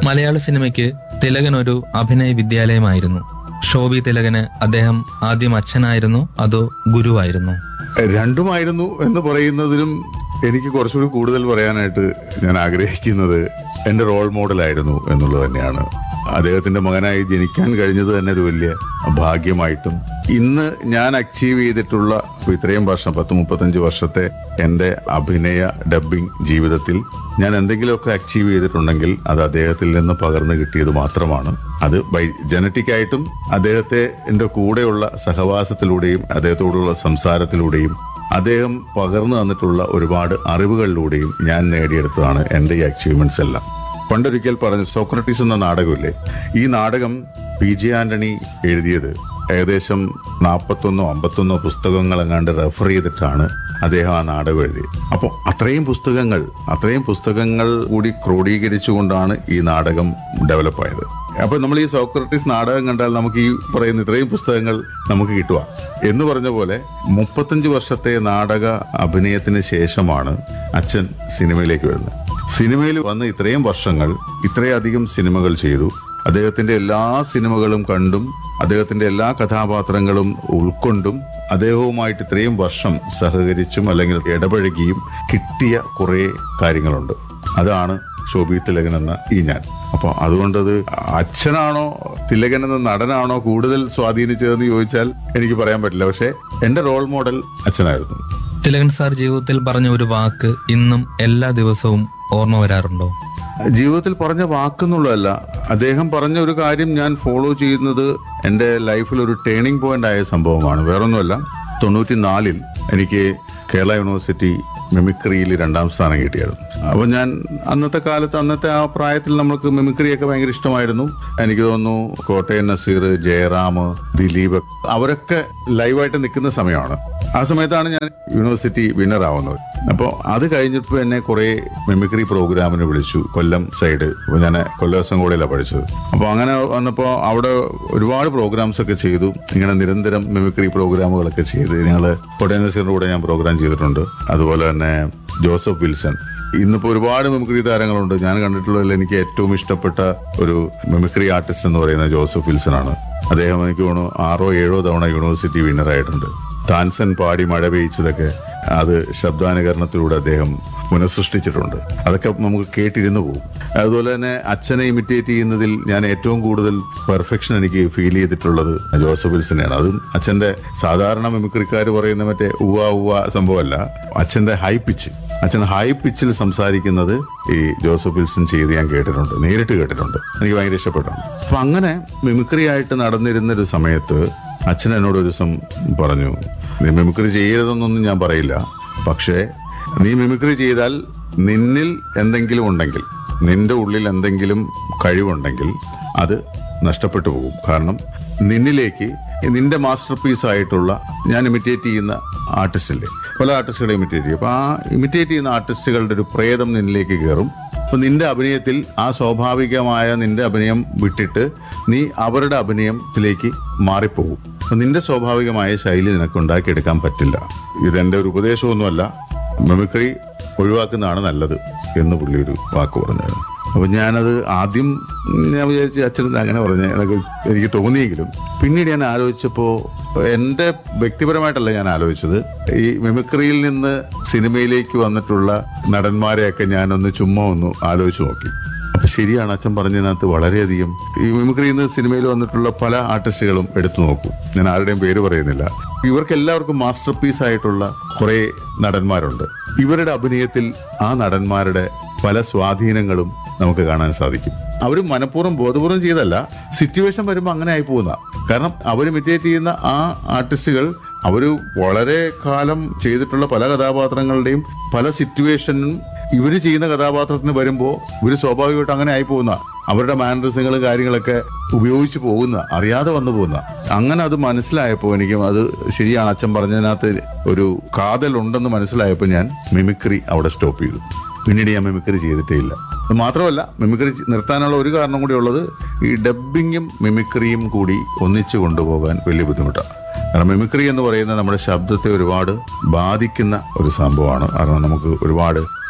മലയാള സിനിമയ്ക്ക് തിലകൻ ഒരു അഭിനയ വിദ്യാലയമായിരുന്നു ശോഭി തിലകന് അദ്ദേഹം ആദ്യം അച്ഛനായിരുന്നു അതോ ഗുരുവായിരുന്നു രണ്ടുമായിരുന്നു എന്ന് പറയുന്നതിലും എനിക്ക് കുറച്ചുകൂടി കൂടുതൽ പറയാനായിട്ട് ഞാൻ ആഗ്രഹിക്കുന്നത് എന്റെ റോൾ മോഡലായിരുന്നു എന്നുള്ളത് തന്നെയാണ് അദ്ദേഹത്തിന്റെ മകനായി ജനിക്കാൻ കഴിഞ്ഞത് തന്നെ ഒരു വലിയ ഭാഗ്യമായിട്ടും ഇന്ന് ഞാൻ അച്ചീവ് ചെയ്തിട്ടുള്ള ഇത്രയും വർഷം പത്ത് മുപ്പത്തഞ്ച് വർഷത്തെ എന്റെ അഭിനയ ഡബിംഗ് ജീവിതത്തിൽ ഞാൻ എന്തെങ്കിലുമൊക്കെ അച്ചീവ് ചെയ്തിട്ടുണ്ടെങ്കിൽ അത് അദ്ദേഹത്തിൽ നിന്ന് പകർന്നു കിട്ടിയത് മാത്രമാണ് അത് ബൈ ജനറ്റിക് ആയിട്ടും അദ്ദേഹത്തെ എന്റെ കൂടെയുള്ള സഹവാസത്തിലൂടെയും അദ്ദേഹത്തോടുള്ള സംസാരത്തിലൂടെയും അദ്ദേഹം പകർന്നു തന്നിട്ടുള്ള ഒരുപാട് അറിവുകളിലൂടെയും ഞാൻ നേടിയെടുത്തതാണ് എന്റെ ഈ അച്ചീവ്മെന്റ്സ് എല്ലാം പണ്ടൊരിക്കൽ പറഞ്ഞു സോക്രട്ടീസ് എന്ന നാടകമില്ലേ ഈ നാടകം പി ജെ ആന്റണി എഴുതിയത് ഏകദേശം നാൽപ്പത്തൊന്നോ അമ്പത്തൊന്നോ പുസ്തകങ്ങൾ എങ്ങാണ്ട് റെഫർ ചെയ്തിട്ടാണ് അദ്ദേഹം ആ നാടകം എഴുതിയത് അപ്പോൾ അത്രയും പുസ്തകങ്ങൾ അത്രയും പുസ്തകങ്ങൾ കൂടി ക്രോഡീകരിച്ചുകൊണ്ടാണ് ഈ നാടകം ഡെവലപ്പായത് അപ്പൊ നമ്മൾ ഈ സോക്രട്ടീസ് നാടകം കണ്ടാൽ നമുക്ക് ഈ പറയുന്ന ഇത്രയും പുസ്തകങ്ങൾ നമുക്ക് കിട്ടുക എന്ന് പറഞ്ഞ പോലെ മുപ്പത്തഞ്ച് വർഷത്തെ നാടക അഭിനയത്തിന് ശേഷമാണ് അച്ഛൻ സിനിമയിലേക്ക് വരുന്നത് സിനിമയിൽ വന്ന് ഇത്രയും വർഷങ്ങൾ ഇത്രയധികം സിനിമകൾ ചെയ്തു അദ്ദേഹത്തിന്റെ എല്ലാ സിനിമകളും കണ്ടും അദ്ദേഹത്തിന്റെ എല്ലാ കഥാപാത്രങ്ങളും ഉൾക്കൊണ്ടും അദ്ദേഹവുമായിട്ട് ഇത്രയും വർഷം സഹകരിച്ചും അല്ലെങ്കിൽ ഇടപഴകിയും കിട്ടിയ കുറെ കാര്യങ്ങളുണ്ട് അതാണ് ശോഭി തിലകൻ എന്ന ഈ ഞാൻ അപ്പൊ അതുകൊണ്ടത് അച്ഛനാണോ തിലകൻ എന്ന നടനാണോ കൂടുതൽ സ്വാധീനിച്ചതെന്ന് ചോദിച്ചാൽ എനിക്ക് പറയാൻ പറ്റില്ല പക്ഷെ എന്റെ റോൾ മോഡൽ അച്ഛനായിരുന്നു തിലകൻ സാർ ജീവിതത്തിൽ പറഞ്ഞ ഒരു വാക്ക് ഇന്നും എല്ലാ ദിവസവും ഓർമ്മ വരാറുണ്ടോ ജീവിതത്തിൽ പറഞ്ഞ വാക്കെന്നുള്ളതല്ല അദ്ദേഹം പറഞ്ഞ ഒരു കാര്യം ഞാൻ ഫോളോ ചെയ്യുന്നത് എൻ്റെ ലൈഫിൽ ഒരു ടേണിംഗ് പോയിന്റ് ആയ സംഭവമാണ് വേറൊന്നുമല്ല തൊണ്ണൂറ്റി നാലിൽ എനിക്ക് കേരള യൂണിവേഴ്സിറ്റി മിമിക്രിയിൽ രണ്ടാം സ്ഥാനം കിട്ടിയായിരുന്നു അപ്പോൾ ഞാൻ അന്നത്തെ കാലത്ത് അന്നത്തെ ആ പ്രായത്തിൽ നമുക്ക് മിമിക്രിയൊക്കെ ഭയങ്കര ഇഷ്ടമായിരുന്നു എനിക്ക് തോന്നുന്നു കോട്ടയം നസീർ ജയറാം ദിലീപ് അവരൊക്കെ ലൈവായിട്ട് നിൽക്കുന്ന സമയമാണ് ആ സമയത്താണ് ഞാൻ യൂണിവേഴ്സിറ്റി വിന്നർ ആവുന്നത് അപ്പോൾ അത് കഴിഞ്ഞപ്പോൾ എന്നെ കുറെ മിമിക്രി പ്രോഗ്രാമിന് വിളിച്ചു കൊല്ലം സൈഡ് അപ്പോൾ ഞാൻ കൊല്ലം കൂടെയല്ല പഠിച്ചത് അപ്പോൾ അങ്ങനെ വന്നപ്പോൾ അവിടെ ഒരുപാട് പ്രോഗ്രാംസ് ഒക്കെ ചെയ്തു ഇങ്ങനെ നിരന്തരം മിമിക്രി പ്രോഗ്രാമുകളൊക്കെ ചെയ്ത് ഞങ്ങൾ കോട്ടയം നസീറിന്റെ കൂടെ ഞാൻ പ്രോഗ്രാം ചെയ്തിട്ടുണ്ട് അതുപോലെ തന്നെ ജോസഫ് വിൽസൺ ഇന്നിപ്പോ ഒരുപാട് മിമിക്രി താരങ്ങളുണ്ട് ഞാൻ കണ്ടിട്ടുള്ളതിൽ എനിക്ക് ഏറ്റവും ഇഷ്ടപ്പെട്ട ഒരു മിമിക്രി ആർട്ടിസ്റ്റ് എന്ന് പറയുന്നത് ജോസഫ് വിൽസൺ ആണ് അദ്ദേഹം എനിക്ക് തോന്നുന്നു ആറോ ഏഴോ തവണ യൂണിവേഴ്സിറ്റി വിന്നർ ആയിട്ടുണ്ട് താൻസൻ പാടി മഴ പെയ്ച്ചതൊക്കെ അത് ശബ്ദാനുകരണത്തിലൂടെ അദ്ദേഹം പുനഃസൃഷ്ടിച്ചിട്ടുണ്ട് അതൊക്കെ നമുക്ക് കേട്ടിരുന്നു പോകും അതുപോലെ തന്നെ അച്ഛനെ ഇമിറ്റേറ്റ് ചെയ്യുന്നതിൽ ഞാൻ ഏറ്റവും കൂടുതൽ പെർഫെക്ഷൻ എനിക്ക് ഫീൽ ചെയ്തിട്ടുള്ളത് ജോസഫ് വിൽസനെയാണ് അതും അച്ഛന്റെ സാധാരണ മിമിക്രിക്കാർ പറയുന്ന മറ്റേ ഉവ ഉവ സംഭവമല്ല അച്ഛന്റെ ഹൈ പിച്ച് അച്ഛൻ ഹൈ പിച്ചിൽ സംസാരിക്കുന്നത് ഈ ജോസഫ് വിൽസൺ ചെയ്ത് ഞാൻ കേട്ടിട്ടുണ്ട് നേരിട്ട് കേട്ടിട്ടുണ്ട് എനിക്ക് ഭയങ്കര ഇഷ്ടപ്പെട്ടുണ്ട് അപ്പൊ അങ്ങനെ മിമിക്രി ആയിട്ട് നടന്നിരുന്ന ഒരു സമയത്ത് അച്ഛൻ എന്നോട് ഒരു ദിവസം പറഞ്ഞു നീ മിമിക്രി ചെയ്യരുതെന്നൊന്നും ഞാൻ പറയില്ല പക്ഷേ നീ മിമിക്രി ചെയ്താൽ നിന്നിൽ എന്തെങ്കിലും ഉണ്ടെങ്കിൽ നിന്റെ ഉള്ളിൽ എന്തെങ്കിലും കഴിവുണ്ടെങ്കിൽ അത് നഷ്ടപ്പെട്ടു പോകും കാരണം നിന്നിലേക്ക് നിന്റെ മാസ്റ്റർ പീസ് ആയിട്ടുള്ള ഞാൻ ഇമിറ്റേറ്റ് ചെയ്യുന്ന ആർട്ടിസ്റ്റില്ലേ പല ആർട്ടിസ്റ്റുകളെ ഇമിറ്റേറ്റ് ചെയ്യും അപ്പൊ ആ ഇമിറ്റേറ്റ് ചെയ്യുന്ന ആർട്ടിസ്റ്റുകളുടെ ഒരു പ്രേതം നിന്നിലേക്ക് കയറും അപ്പൊ നിന്റെ അഭിനയത്തിൽ ആ സ്വാഭാവികമായ നിന്റെ അഭിനയം വിട്ടിട്ട് നീ അവരുടെ അഭിനയത്തിലേക്ക് മാറിപ്പോകും അപ്പൊ നിന്റെ സ്വാഭാവികമായ ശൈലി നിനക്ക് ഉണ്ടാക്കിയെടുക്കാൻ പറ്റില്ല ഇതെന്റെ ഒരു ഉപദേശമൊന്നുമല്ല മിമിക്രി ഒഴിവാക്കുന്നതാണ് നല്ലത് എന്ന് പുള്ളി ഒരു വാക്ക് പറഞ്ഞായിരുന്നു അപ്പൊ ഞാനത് ആദ്യം ഞാൻ വിചാരിച്ചു അച്ഛൻ അങ്ങനെ പറഞ്ഞു എന്നൊക്കെ എനിക്ക് തോന്നിയെങ്കിലും പിന്നീട് ഞാൻ ആലോചിച്ചപ്പോ എന്റെ വ്യക്തിപരമായിട്ടല്ല ഞാൻ ആലോചിച്ചത് ഈ മിമിക്രിയിൽ നിന്ന് സിനിമയിലേക്ക് വന്നിട്ടുള്ള നടന്മാരെയൊക്കെ ഞാനൊന്ന് ചുമ്മാ ഒന്ന് ആലോചിച്ച് നോക്കി അപ്പൊ ശരിയാണ് അച്ഛൻ പറഞ്ഞതിനകത്ത് വളരെയധികം ഈ മിമിക്രിയിൽ നിന്ന് സിനിമയിൽ വന്നിട്ടുള്ള പല ആർട്ടിസ്റ്റുകളും എടുത്തു നോക്കൂ ഞാൻ ആരുടെയും പേര് പറയുന്നില്ല ഇവർക്ക് എല്ലാവർക്കും മാസ്റ്റർ പീസ് ആയിട്ടുള്ള കുറെ നടന്മാരുണ്ട് ഇവരുടെ അഭിനയത്തിൽ ആ നടന്മാരുടെ പല സ്വാധീനങ്ങളും നമുക്ക് കാണാൻ സാധിക്കും അവർ മനഃപൂർവ്വം ബോധപൂർവം ചെയ്തല്ല സിറ്റുവേഷൻ വരുമ്പോൾ അങ്ങനെ ആയി പോകുന്ന കാരണം അവർ ഇമിറ്റേറ്റ് ചെയ്യുന്ന ആ ആർട്ടിസ്റ്റുകൾ അവര് വളരെ കാലം ചെയ്തിട്ടുള്ള പല കഥാപാത്രങ്ങളുടെയും പല സിറ്റുവേഷനും ഇവര് ചെയ്യുന്ന കഥാപാത്രത്തിന് വരുമ്പോൾ ഇവര് സ്വാഭാവികമായിട്ട് അങ്ങനെ ആയി പോകുന്ന അവരുടെ മാനറിസങ്ങളും കാര്യങ്ങളൊക്കെ ഉപയോഗിച്ച് പോകുന്ന അറിയാതെ വന്നു പോകുന്ന അങ്ങനെ അത് മനസ്സിലായപ്പോൾ എനിക്ക് അത് ശരിയാണ് അച്ഛൻ പറഞ്ഞതിനകത്ത് ഒരു കാതൽ ഉണ്ടെന്ന് മനസ്സിലായപ്പോൾ ഞാൻ മിമിക്രി അവിടെ സ്റ്റോപ്പ് ചെയ്തു പിന്നീട് ഞാൻ മിമിക്രി ചെയ്തിട്ടേ ഇല്ല അത് മാത്രമല്ല മിമിക്രി നിർത്താനുള്ള ഒരു കാരണം കൂടി ഉള്ളത് ഈ ഡബ്ബിങ്ങും മിമിക്രിയും കൂടി ഒന്നിച്ചു കൊണ്ടുപോകാൻ വലിയ ബുദ്ധിമുട്ടാണ് കാരണം മിമിക്രി എന്ന് പറയുന്നത് നമ്മുടെ ശബ്ദത്തെ ഒരുപാട് ബാധിക്കുന്ന ഒരു സംഭവമാണ് കാരണം നമുക്ക് ഒരുപാട്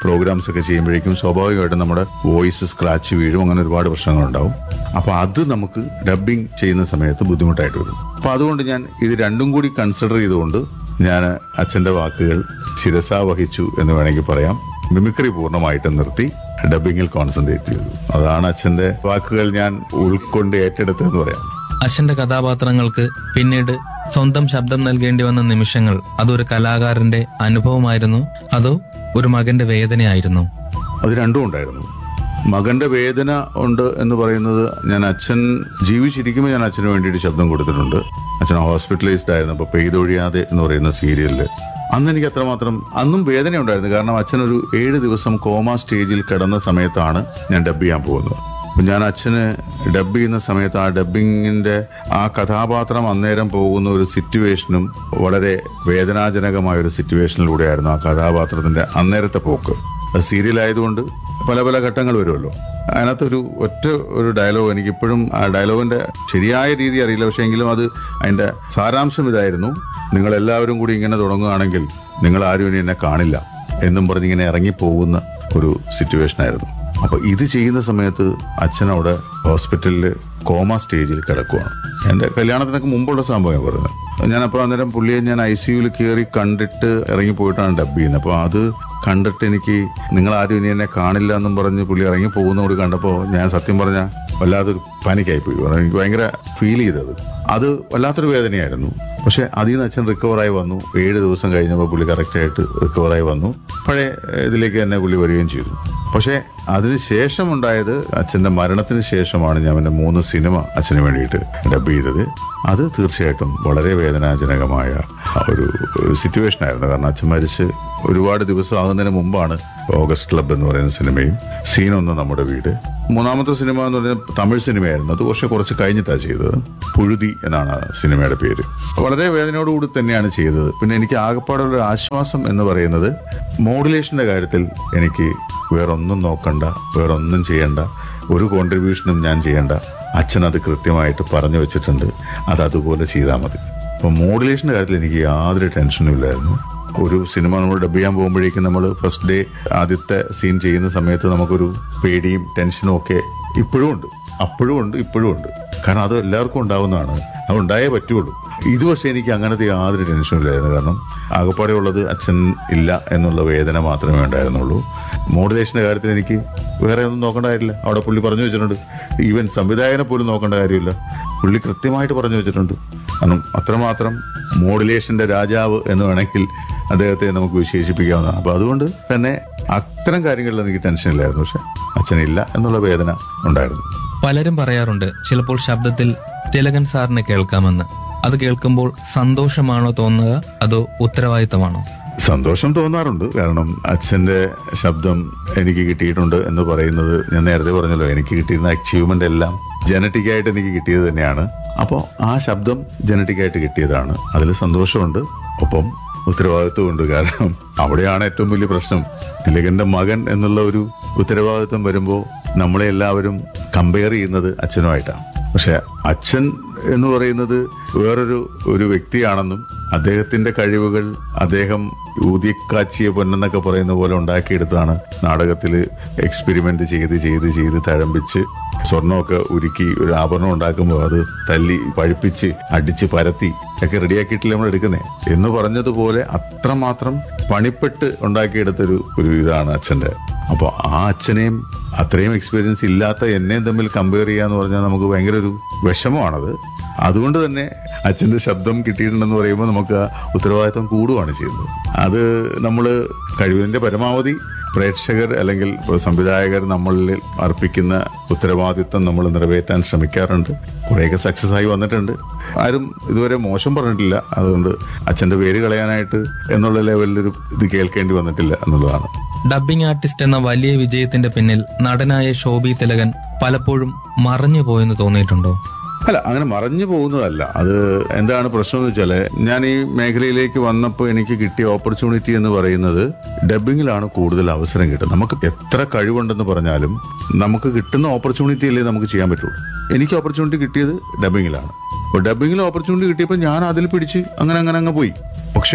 പ്രോഗ്രാംസ് ഒക്കെ ചെയ്യുമ്പോഴേക്കും സ്വാഭാവികമായിട്ടും നമ്മുടെ വോയിസ് സ്ക്രാച്ച് വീഴും അങ്ങനെ ഒരുപാട് പ്രശ്നങ്ങളുണ്ടാവും അപ്പൊ അത് നമുക്ക് ഡബിങ് ചെയ്യുന്ന സമയത്ത് ബുദ്ധിമുട്ടായിട്ട് വരും അപ്പൊ അതുകൊണ്ട് ഞാൻ ഇത് രണ്ടും കൂടി കൺസിഡർ ചെയ്തുകൊണ്ട് ഞാൻ അച്ഛന്റെ വാക്കുകൾ ശിരസ വഹിച്ചു എന്ന് വേണമെങ്കിൽ പറയാം മിമിക്രി പൂർണ്ണമായിട്ട് നിർത്തി ഡബിങ്ങിൽ കോൺസെൻട്രേറ്റ് ചെയ്തു അതാണ് അച്ഛന്റെ വാക്കുകൾ ഞാൻ ഉൾക്കൊണ്ട് ഏറ്റെടുത്തതെന്ന് പറയാം അച്ഛന്റെ കഥാപാത്രങ്ങൾക്ക് പിന്നീട് സ്വന്തം ശബ്ദം നൽകേണ്ടി വന്ന നിമിഷങ്ങൾ അതൊരു കലാകാരന്റെ അനുഭവമായിരുന്നു അതോ ഒരു മകന്റെ വേദനയായിരുന്നു അത് രണ്ടും ഉണ്ടായിരുന്നു മകന്റെ വേദന ഉണ്ട് എന്ന് പറയുന്നത് ഞാൻ അച്ഛൻ ജീവിച്ചിരിക്കുമ്പോൾ ഞാൻ അച്ഛന് വേണ്ടിയിട്ട് ശബ്ദം കൊടുത്തിട്ടുണ്ട് അച്ഛൻ ഹോസ്പിറ്റലൈസ്ഡ് ആയിരുന്നു അപ്പൊ പെയ്തൊഴിയാതെ എന്ന് പറയുന്ന സീരിയലില് അന്ന് എനിക്ക് അത്രമാത്രം അന്നും വേദന ഉണ്ടായിരുന്നു കാരണം അച്ഛൻ ഒരു ഏഴ് ദിവസം കോമ സ്റ്റേജിൽ കിടന്ന സമയത്താണ് ഞാൻ ഡബ് ചെയ്യാൻ പോകുന്നത് അപ്പൊ ഞാൻ അച്ഛന് ഡബ് ചെയ്യുന്ന സമയത്ത് ആ ഡബിങ്ങിന്റെ ആ കഥാപാത്രം അന്നേരം പോകുന്ന ഒരു സിറ്റുവേഷനും വളരെ വേദനാജനകമായ ഒരു സിറ്റുവേഷനിലൂടെയായിരുന്നു ആ കഥാപാത്രത്തിന്റെ അന്നേരത്തെ പോക്ക് അത് സീരിയൽ ആയതുകൊണ്ട് പല പല ഘട്ടങ്ങൾ വരുമല്ലോ അതിനകത്തൊരു ഒറ്റ ഒരു ഡയലോഗ് എനിക്ക് ഇപ്പോഴും ആ ഡയലോഗിന്റെ ശരിയായ രീതി അറിയില്ല പക്ഷേ എങ്കിലും അത് അതിന്റെ സാരാംശം ഇതായിരുന്നു നിങ്ങൾ എല്ലാവരും കൂടി ഇങ്ങനെ തുടങ്ങുകയാണെങ്കിൽ നിങ്ങൾ ആരും ഇനി എന്നെ കാണില്ല എന്നും പറഞ്ഞിങ്ങനെ ഇറങ്ങിപ്പോകുന്ന ഒരു സിറ്റുവേഷൻ ആയിരുന്നു അപ്പൊ ഇത് ചെയ്യുന്ന സമയത്ത് അച്ഛനവിടെ ഹോസ്പിറ്റലിൽ കോമ സ്റ്റേജിൽ കിടക്കുവാണ് എന്റെ കല്യാണത്തിനൊക്കെ മുമ്പുള്ള സംഭവം ഞാൻ പറയുന്നത് ഞാൻ അപ്പോൾ അന്നേരം പുള്ളിയെ ഞാൻ ഐ സിയുയിൽ കയറി കണ്ടിട്ട് ഇറങ്ങിപ്പോയിട്ടാണ് ഡബ് ചെയ്യുന്നത് അപ്പോൾ അത് കണ്ടിട്ട് എനിക്ക് നിങ്ങൾ ആരും ഇനി എന്നെ കാണില്ല എന്നും പറഞ്ഞ് പുള്ളി ഇറങ്ങി പോകുന്നതോട് കണ്ടപ്പോൾ ഞാൻ സത്യം പറഞ്ഞ വല്ലാത്തൊരു പാനിക്കായി പോയി കാരണം എനിക്ക് ഭയങ്കര ഫീൽ ചെയ്തത് അത് വല്ലാത്തൊരു വേദനയായിരുന്നു പക്ഷെ അതിൽ നിന്ന് അച്ഛൻ റിക്കവറായി വന്നു ഏഴ് ദിവസം കഴിഞ്ഞപ്പോൾ പുള്ളി കറക്റ്റായിട്ട് റിക്കവറായി വന്നു പഴയ ഇതിലേക്ക് തന്നെ പുള്ളി വരികയും ചെയ്തു പക്ഷേ അതിനുശേഷം ഉണ്ടായത് അച്ഛന്റെ മരണത്തിന് ശേഷമാണ് ഞാൻ എൻ്റെ മൂന്ന് സിനിമ അച്ഛന് വേണ്ടിയിട്ട് ഡബ് ചെയ്തത് അത് തീർച്ചയായിട്ടും വളരെ വേദനാജനകമായ ഒരു സിറ്റുവേഷൻ ആയിരുന്നു കാരണം അച്ഛൻ മരിച്ച് ഒരുപാട് ദിവസം ആകുന്നതിന് മുമ്പാണ് ഓഗസ്റ്റ് ക്ലബ് എന്ന് പറയുന്ന സിനിമയും സീനൊന്ന് നമ്മുടെ വീട് മൂന്നാമത്തെ സിനിമ എന്ന് പറഞ്ഞാൽ തമിഴ് സിനിമയായിരുന്നു അത് പക്ഷെ കുറച്ച് കഴിഞ്ഞിട്ടാണ് ചെയ്തത് പുഴുതി എന്നാണ് ആ സിനിമയുടെ പേര് വളരെ വേദനയോടുകൂടി തന്നെയാണ് ചെയ്തത് പിന്നെ എനിക്ക് ആകെപ്പാടുള്ള ഒരു ആശ്വാസം എന്ന് പറയുന്നത് മോഡുലേഷന്റെ കാര്യത്തിൽ എനിക്ക് വേറൊന്നും നോക്കണ്ട വേറൊന്നും ചെയ്യണ്ട ഒരു കോൺട്രിബ്യൂഷനും ഞാൻ ചെയ്യണ്ട അച്ഛൻ അത് കൃത്യമായിട്ട് പറഞ്ഞു വെച്ചിട്ടുണ്ട് അത് അതുപോലെ ചെയ്താൽ മതി അപ്പൊ മോഡുലേഷന്റെ കാര്യത്തിൽ എനിക്ക് യാതൊരു ടെൻഷനും ഇല്ലായിരുന്നു ഒരു സിനിമ നമ്മൾ ഡബ് ചെയ്യാൻ പോകുമ്പോഴേക്കും നമ്മൾ ഫസ്റ്റ് ഡേ ആദ്യത്തെ സീൻ ചെയ്യുന്ന സമയത്ത് നമുക്കൊരു പേടിയും ടെൻഷനും ഒക്കെ ഇപ്പോഴും ഉണ്ട് അപ്പോഴും ഉണ്ട് ഇപ്പോഴും ഉണ്ട് കാരണം അത് എല്ലാവർക്കും ഉണ്ടാവുന്നതാണ് അത് ഉണ്ടായേ പറ്റുള്ളൂ ഇത് പക്ഷേ എനിക്ക് അങ്ങനത്തെ യാതൊരു ടെൻഷനും ഇല്ലായിരുന്നു കാരണം ആകപ്പാടെ ഉള്ളത് അച്ഛൻ ഇല്ല എന്നുള്ള വേദന മാത്രമേ ഉണ്ടായിരുന്നുള്ളൂ മോഡുലേഷന്റെ കാര്യത്തിൽ എനിക്ക് വേറെ ഒന്നും നോക്കേണ്ട കാര്യമില്ല അവിടെ പുള്ളി പറഞ്ഞു വെച്ചിട്ടുണ്ട് ഈവൻ സംവിധായകനെ പോലും നോക്കേണ്ട കാര്യമില്ല പുള്ളി കൃത്യമായിട്ട് പറഞ്ഞു വെച്ചിട്ടുണ്ട് കാരണം അത്രമാത്രം മോഡുലേഷന്റെ രാജാവ് എന്ന് വേണമെങ്കിൽ അദ്ദേഹത്തെ നമുക്ക് വിശേഷിപ്പിക്കാവുന്നതാണ് അപ്പൊ അതുകൊണ്ട് തന്നെ അത്തരം കാര്യങ്ങളിൽ എനിക്ക് ടെൻഷൻ ഇല്ലായിരുന്നു പക്ഷെ അച്ഛനില്ല എന്നുള്ള വേദന ഉണ്ടായിരുന്നു പലരും പറയാറുണ്ട് ചിലപ്പോൾ ശബ്ദത്തിൽ തിലകൻ സാറിനെ കേൾക്കാമെന്ന് അത് കേൾക്കുമ്പോൾ സന്തോഷമാണോ തോന്നുക അതോ ഉത്തരവാദിത്തമാണോ സന്തോഷം തോന്നാറുണ്ട് കാരണം അച്ഛന്റെ ശബ്ദം എനിക്ക് കിട്ടിയിട്ടുണ്ട് എന്ന് പറയുന്നത് ഞാൻ നേരത്തെ പറഞ്ഞല്ലോ എനിക്ക് കിട്ടിയിരുന്ന അച്ചീവ്മെന്റ് എല്ലാം ജനറ്റിക് ആയിട്ട് എനിക്ക് കിട്ടിയത് തന്നെയാണ് അപ്പോൾ ആ ശബ്ദം ജനറ്റിക് ആയിട്ട് കിട്ടിയതാണ് അതിൽ സന്തോഷമുണ്ട് ഒപ്പം ഉത്തരവാദിത്വമുണ്ട് കാരണം അവിടെയാണ് ഏറ്റവും വലിയ പ്രശ്നം തിലകന്റെ മകൻ എന്നുള്ള ഒരു ഉത്തരവാദിത്വം വരുമ്പോൾ നമ്മളെ എല്ലാവരും കമ്പയർ ചെയ്യുന്നത് അച്ഛനുമായിട്ടാണ് പക്ഷെ അച്ഛൻ എന്ന് പറയുന്നത് വേറൊരു ഒരു വ്യക്തിയാണെന്നും അദ്ദേഹത്തിന്റെ കഴിവുകൾ അദ്ദേഹം ഊതിക്കാച്ചിയ പൊന്നെന്നൊക്കെ പറയുന്ന പോലെ ഉണ്ടാക്കിയെടുത്താണ് നാടകത്തിൽ എക്സ്പെരിമെന്റ് ചെയ്ത് ചെയ്ത് ചെയ്ത് തഴമ്പിച്ച് സ്വർണ്ണമൊക്കെ ഉരുക്കി ഒരു ആഭരണം ഉണ്ടാക്കുമ്പോൾ അത് തല്ലി പഴുപ്പിച്ച് അടിച്ച് പരത്തി ഒക്കെ റെഡിയാക്കിയിട്ടില്ല നമ്മൾ എടുക്കുന്നേ എന്ന് പറഞ്ഞതുപോലെ അത്രമാത്രം പണിപ്പെട്ട് ഉണ്ടാക്കിയെടുത്തൊരു ഒരു ഇതാണ് അച്ഛന്റെ അപ്പോൾ ആ അച്ഛനെയും അത്രയും എക്സ്പീരിയൻസ് ഇല്ലാത്ത എന്നെയും തമ്മിൽ കമ്പയർ ചെയ്യാന്ന് പറഞ്ഞാൽ നമുക്ക് ഭയങ്കര ഒരു വിഷമമാണത് അതുകൊണ്ട് തന്നെ അച്ഛന്റെ ശബ്ദം കിട്ടിയിട്ടുണ്ടെന്ന് പറയുമ്പോൾ നമുക്ക് ആ ഉത്തരവാദിത്വം കൂടുകയാണ് ചെയ്യുന്നത് അത് നമ്മൾ കഴിവിന്റെ പരമാവധി പ്രേക്ഷകർ അല്ലെങ്കിൽ സംവിധായകർ നമ്മളിൽ അർപ്പിക്കുന്ന ഉത്തരവാദിത്വം നമ്മൾ നിറവേറ്റാൻ ശ്രമിക്കാറുണ്ട് കുറേയൊക്കെ സക്സസ് ആയി വന്നിട്ടുണ്ട് ആരും ഇതുവരെ മോശം പറഞ്ഞിട്ടില്ല അതുകൊണ്ട് അച്ഛന്റെ പേര് കളയാനായിട്ട് എന്നുള്ള ലെവലിലൊരു ഇത് കേൾക്കേണ്ടി വന്നിട്ടില്ല എന്നുള്ളതാണ് ഡബ്ബിംഗ് ആർട്ടിസ്റ്റ് എന്ന വലിയ വിജയത്തിന്റെ പിന്നിൽ നടനായ ശോഭി തിലകൻ പലപ്പോഴും മറഞ്ഞു പോയെന്ന് തോന്നിയിട്ടുണ്ടോ അല്ല അങ്ങനെ മറഞ്ഞു പോകുന്നതല്ല അത് എന്താണ് പ്രശ്നം എന്ന് വെച്ചാല് ഞാൻ ഈ മേഖലയിലേക്ക് വന്നപ്പോൾ എനിക്ക് കിട്ടിയ ഓപ്പർച്യൂണിറ്റി എന്ന് പറയുന്നത് ഡബിങ്ങിലാണ് കൂടുതൽ അവസരം കിട്ടുന്നത് നമുക്ക് എത്ര കഴിവുണ്ടെന്ന് പറഞ്ഞാലും നമുക്ക് കിട്ടുന്ന ഓപ്പർച്യൂണിറ്റി അല്ലേ നമുക്ക് ചെയ്യാൻ പറ്റുള്ളൂ എനിക്ക് ഓപ്പർച്യൂണിറ്റി കിട്ടിയത് ഡബിങ്ങിലാണ് അപ്പോൾ ഡബിങ്ങിൽ ഓപ്പർച്യൂണിറ്റി കിട്ടിയപ്പോൾ ഞാൻ അതിൽ പിടിച്ച് അങ്ങനെ അങ്ങനെ അങ്ങ് പോയി പക്ഷേ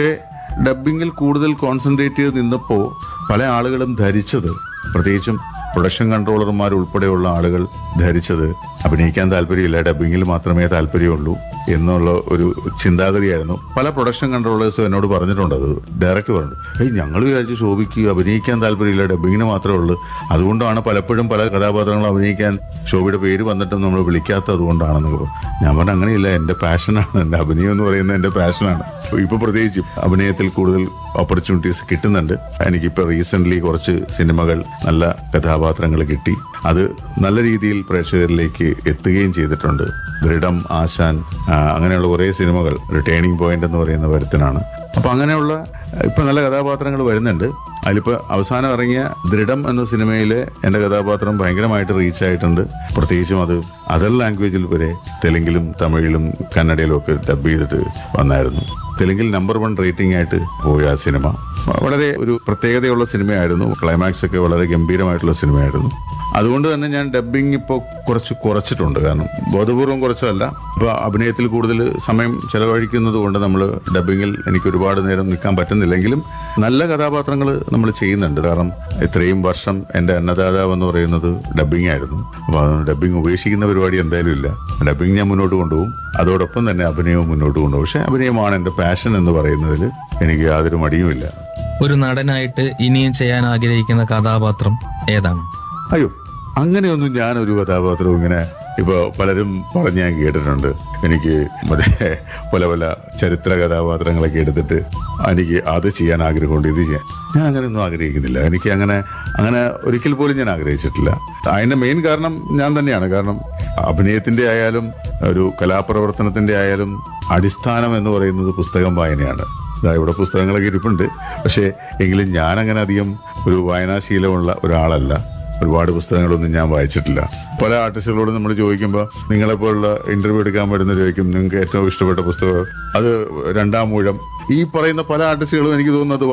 ഡബ്ബിങ്ങിൽ കൂടുതൽ കോൺസെൻട്രേറ്റ് ചെയ്ത് നിന്നപ്പോൾ പല ആളുകളും ധരിച്ചത് പ്രത്യേകിച്ചും പ്രൊഡക്ഷൻ കൺട്രോളർമാർ ഉൾപ്പെടെയുള്ള ആളുകൾ ധരിച്ചത് അഭിനയിക്കാൻ താല്പര്യമില്ല ഡബ്ബിങ്ങിൽ മാത്രമേ താല്പര്യമുള്ളൂ എന്നുള്ള ഒരു ചിന്താഗതിയായിരുന്നു പല പ്രൊഡക്ഷൻ കൺട്രോളേഴ്സും എന്നോട് പറഞ്ഞിട്ടുണ്ട് അത് ഡയറക്റ്റ് പറഞ്ഞു ഏയ് ഞങ്ങൾ വിചാരിച്ച് ശോഭിക്ക് അഭിനയിക്കാൻ താല്പര്യമില്ല ഡബ്ബിങ്ങിന് മാത്രമേ ഉള്ളൂ അതുകൊണ്ടാണ് പലപ്പോഴും പല കഥാപാത്രങ്ങളും അഭിനയിക്കാൻ ശോഭയുടെ പേര് വന്നിട്ടും നമ്മൾ വിളിക്കാത്തത് അതുകൊണ്ടാണെന്ന് പറഞ്ഞു ഞാൻ പറഞ്ഞു അങ്ങനെയില്ല എന്റെ പാഷനാണ് എന്റെ അഭിനയം എന്ന് പറയുന്നത് എന്റെ പാഷനാണ് ഇപ്പൊ പ്രത്യേകിച്ചും അഭിനയത്തിൽ കൂടുതൽ ഓപ്പർച്യൂണിറ്റീസ് കിട്ടുന്നുണ്ട് എനിക്കിപ്പോ റീസെന്റ് കുറച്ച് സിനിമകൾ നല്ല കഥാപാത്രങ്ങൾ കിട്ടി അത് നല്ല രീതിയിൽ പ്രേക്ഷകരിലേക്ക് എത്തുകയും ചെയ്തിട്ടുണ്ട് ദൃഢം ആശാൻ ആ, അങ്ങനെയുള്ള കുറേ സിനിമകൾ ഒരു ടേണിംഗ് പോയിന്റ് എന്ന് പറയുന്ന പരത്തിനാണ് അപ്പൊ അങ്ങനെയുള്ള ഇപ്പൊ നല്ല കഥാപാത്രങ്ങൾ വരുന്നുണ്ട് അതിലിപ്പോ അവസാനം ഇറങ്ങിയ ദൃഢം എന്ന സിനിമയിലെ എന്റെ കഥാപാത്രം ഭയങ്കരമായിട്ട് റീച്ച് ആയിട്ടുണ്ട് പ്രത്യേകിച്ചും അത് അതർ ലാംഗ്വേജിൽ വരെ തെലുങ്കിലും തമിഴിലും കന്നഡയിലും ഒക്കെ ഡബ് ചെയ്തിട്ട് വന്നായിരുന്നു തെലുങ്കിൽ നമ്പർ വൺ റേറ്റിംഗ് ആയിട്ട് പോയി ആ സിനിമ വളരെ ഒരു പ്രത്യേകതയുള്ള സിനിമയായിരുന്നു ക്ലൈമാക്സ് ഒക്കെ വളരെ ഗംഭീരമായിട്ടുള്ള സിനിമയായിരുന്നു അതുകൊണ്ട് തന്നെ ഞാൻ ഡബ്ബിംഗ് ഇപ്പോൾ കുറച്ച് കുറച്ചിട്ടുണ്ട് കാരണം ബോധപൂർവം കുറച്ചതല്ല ഇപ്പൊ അഭിനയത്തിൽ കൂടുതൽ സമയം ചെലവഴിക്കുന്നത് കൊണ്ട് നമ്മൾ ഡബ്ബിങ്ങിൽ എനിക്ക് ഒരുപാട് നേരം നിൽക്കാൻ പറ്റുന്നില്ലെങ്കിലും നല്ല കഥാപാത്രങ്ങൾ നമ്മൾ ചെയ്യുന്നുണ്ട് കാരണം ഇത്രയും വർഷം എന്റെ അന്നദാതാവ് എന്ന് പറയുന്നത് ഡബ്ബിംഗ് ആയിരുന്നു അപ്പൊ അതുകൊണ്ട് ഡബ്ബിംഗ് ഉപേക്ഷിക്കുന്ന പരിപാടി എന്തായാലും ഇല്ല ഡബ്ബിംഗ് ഞാൻ മുന്നോട്ട് കൊണ്ടുപോകും അതോടൊപ്പം തന്നെ അഭിനയവും മുന്നോട്ട് കൊണ്ടുപോകും പക്ഷെ അഭിനയമാണ് എന്റെ പാഷൻ എന്ന് പറയുന്നതിൽ എനിക്ക് യാതൊരു മടിയുമില്ല ഒരു നടനായിട്ട് ഇനിയും ചെയ്യാൻ ആഗ്രഹിക്കുന്ന കഥാപാത്രം ഏതാണ് അയ്യോ അങ്ങനെയൊന്നും ഞാൻ ഒരു കഥാപാത്രവും ഇങ്ങനെ ഇപ്പൊ പലരും പറഞ്ഞ് ഞാൻ കേട്ടിട്ടുണ്ട് എനിക്ക് മറ്റേ പല പല ചരിത്ര കഥാപാത്രങ്ങളൊക്കെ എടുത്തിട്ട് എനിക്ക് അത് ചെയ്യാൻ ആഗ്രഹമുണ്ട് ഇത് ചെയ്യാൻ ഞാൻ അങ്ങനെയൊന്നും ആഗ്രഹിക്കുന്നില്ല എനിക്ക് അങ്ങനെ അങ്ങനെ ഒരിക്കൽ പോലും ഞാൻ ആഗ്രഹിച്ചിട്ടില്ല അതിന്റെ മെയിൻ കാരണം ഞാൻ തന്നെയാണ് കാരണം അഭിനയത്തിന്റെ ആയാലും ഒരു കലാപ്രവർത്തനത്തിന്റെ ആയാലും അടിസ്ഥാനം എന്ന് പറയുന്നത് പുസ്തകം വായനയാണ് ദാ ഇവിടെ പുസ്തകങ്ങളൊക്കെ ഇരിപ്പുണ്ട് പക്ഷേ എങ്കിലും ഞാൻ അങ്ങനെ അധികം ഒരു വായനാശീലമുള്ള ഒരാളല്ല ഒരുപാട് പുസ്തകങ്ങളൊന്നും ഞാൻ വായിച്ചിട്ടില്ല പല ആർട്ടിസ്റ്റുകളോട് നമ്മൾ ചോദിക്കുമ്പോൾ നിങ്ങളെപ്പോലുള്ള ഇന്റർവ്യൂ എടുക്കാൻ വരുന്ന ചോദിക്കും നിങ്ങൾക്ക് ഏറ്റവും ഇഷ്ടപ്പെട്ട പുസ്തകം അത് രണ്ടാം മൂഴം ഈ പറയുന്ന പല ആർട്ടിസ്റ്റുകളും എനിക്ക് തോന്നുന്നത്